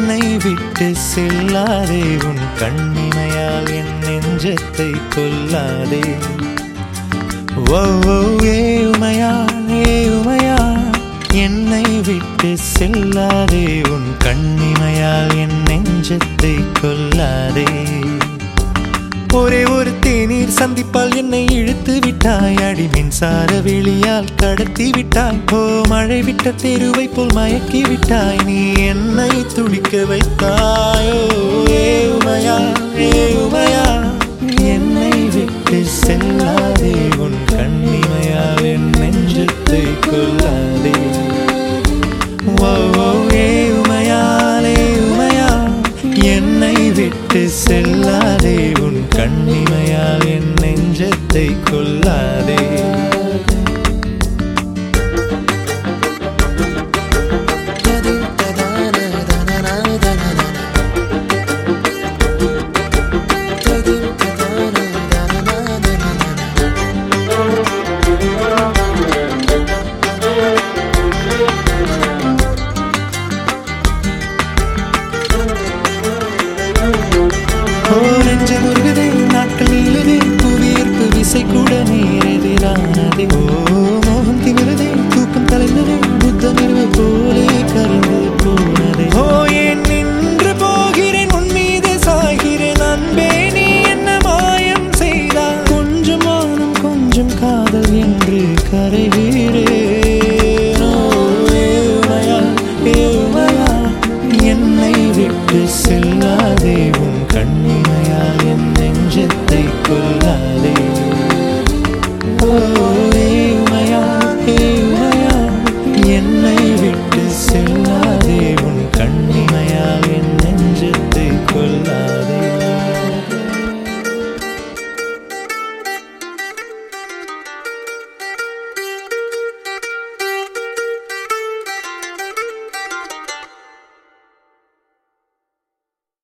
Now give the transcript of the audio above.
என்னை விட்டு செல்லாதே உன் கண்ணிமையால் என் நெஞ்சத்தை கொல்லாதே ஓ ஓ, ஏ உமையா ஏ உமையா என்னை விட்டு செல்லாதே உன் கண்ணிமையால் என் நெஞ்சத்தை கொல்லாதே ஒரே ஒரு தேநீர் சந்திப்பால் என்னை இழுத்து விட்டாய் அடி மின்சார வெளியால் கடத்தி விட்டாய் ஓ மழை விட்ட தெருவை போல் மயக்கி விட்டாய் நீ என்னை துடிக்க வைத்தாயோ ஏ உமையா ஏ உமையா என்னை விட்டு செல்லாதே உன் கண்ணிமையால் என் நெஞ்சத்தை கொல்லாதே ஓ ஓ, ஏ உமையாலே உமையா என்னை விட்டு செல்லாதே உன் கண்ணிமையால் என் நெஞ்சத்தை கொல்லாதே ஓ நெஞ்சம் ஒரு